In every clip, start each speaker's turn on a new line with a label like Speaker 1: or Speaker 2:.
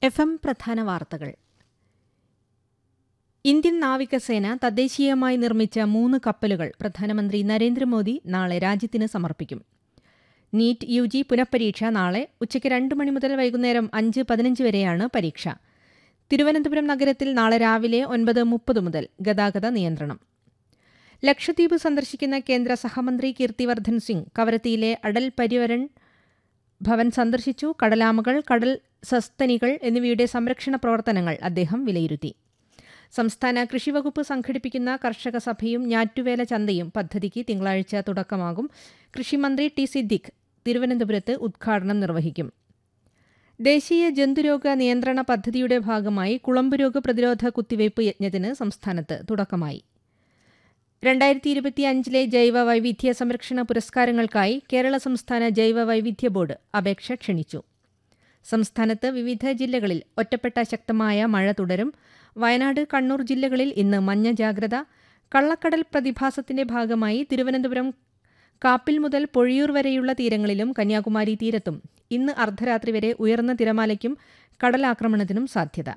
Speaker 1: F M പ്രധാന വാർത്തകൾ Indian നാവികസേന തദ്ദേശീയമായി നിർമ്മിച്ച മൂന്ന് കപ്പലുകൾ പ്രധാനമന്ത്രി നരേന്ദ്രമോദി നാളെ രാജ്യത്തിന് സമർപ്പിക്കും നീറ്റ് യു ജി പുനഃപരീക്ഷ നാളെ ഉച്ചയ്ക്ക് രണ്ട് മണി മുതൽ വൈകുന്നേരം അഞ്ച് പതിനഞ്ച് വരെയാണ് പരീക്ഷ തിരുവനന്തപുരം നഗരത്തിൽ നാളെ രാവിലെ ഒൻപത് മുപ്പത് മുതൽ ഗതാഗത നിയന്ത്രണം ലക്ഷദ്വീപ് സന്ദർശിക്കുന്ന കേന്ദ്ര സഹമന്ത്രി കീർത്തിവർദ്ധൻ സിംഗ് കവരത്തിയിലെ അടൽ പരിവരൺ ഭവൻ സന്ദർശിച്ചു കടലാമകൾ കടൽ സസ്തനികൾ എന്നിവയുടെ സംരക്ഷണ പ്രവർത്തനങ്ങൾ അദ്ദേഹം വിലയിരുത്തി സംസ്ഥാന കൃഷിവകുപ്പ് സംഘടിപ്പിക്കുന്ന കർഷക സഭയും ഞാറ്റുവേല ചന്തയും പദ്ധതിക്ക് തിങ്കളാഴ്ച തുടക്കമാകും കൃഷിമന്ത്രി ടി സിദ്ദിഖ് തിരുവനന്തപുരത്ത് ഉദ്ഘാടനം നിർവഹിക്കും ദേശീയ ജന്തുരോഗ നിയന്ത്രണ പദ്ധതിയുടെ ഭാഗമായി കുളമ്പുരോഗ പ്രതിരോധ കുത്തിവയ്പ് യജ്ഞത്തിന് സംസ്ഥാനത്ത് തുടക്കമായി രണ്ടായിരത്തി ഇരുപത്തിയഞ്ചിലെ ജൈവ വൈവിധ്യ സംരക്ഷണ പുരസ്കാരങ്ങൾക്കായി കേരള സംസ്ഥാന ജൈവ വൈവിധ്യ ബോർഡ് അപേക്ഷ ക്ഷണിച്ചു സംസ്ഥാനത്ത് വിവിധ ജില്ലകളിൽ ഒറ്റപ്പെട്ട ശക്തമായ മഴ തുടരും വയനാട് കണ്ണൂർ ജില്ലകളിൽ ഇന്ന് മഞ്ഞ ജാഗ്രത കള്ളക്കടൽ പ്രതിഭാസത്തിന്റെ ഭാഗമായി തിരുവനന്തപുരം കാപ്പിൽ മുതൽ പൊഴിയൂർ വരെയുള്ള തീരങ്ങളിലും കന്യാകുമാരി തീരത്തും ഇന്ന് അർദ്ധരാത്രി വരെ ഉയർന്ന തിരമാലയ്ക്കും കടലാക്രമണത്തിനും സാധ്യത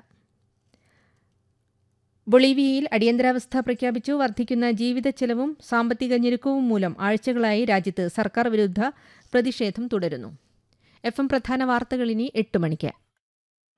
Speaker 1: ബൊളീവിയയിൽ അടിയന്തരാവസ്ഥ പ്രഖ്യാപിച്ചു വർദ്ധിക്കുന്ന ജീവിതച്ചെലവും സാമ്പത്തിക ഞെരുക്കവും മൂലം ആഴ്ചകളായി രാജ്യത്ത് സർക്കാർ വിരുദ്ധ പ്രതിഷേധം തുടരുന്നു എഫ് എം പ്രധാന വാർത്തകൾ ഇനി എട്ട് മണിക്ക്